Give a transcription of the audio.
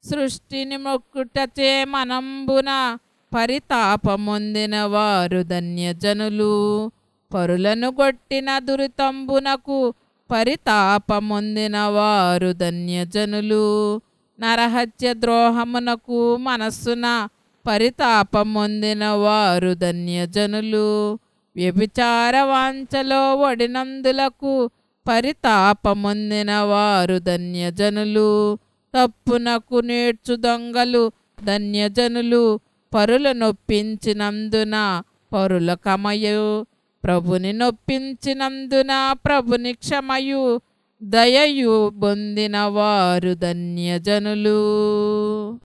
సృష్టిని మొక్కుటచే మనంబున పరితాపమొందిన వారు ధన్యజనులు పరులను కొట్టిన దురితంబునకు పరితాపమొందిన వారు ధన్యజనులు నరహత్య ద్రోహమునకు మనస్సున పరితాపమొందిన వారు ధన్యజనులు వ్యభిచార వాంఛలో ఒడినందులకు పరితాపమొందిన వారు ధన్యజనులు తప్పునకు నేర్చు దొంగలు ధన్యజనులు పరుల నొప్పించినందున పరుల కమయు ప్రభుని నొప్పించినందున ప్రభుని క్షమయు దయయు పొందిన వారు ధన్యజనులు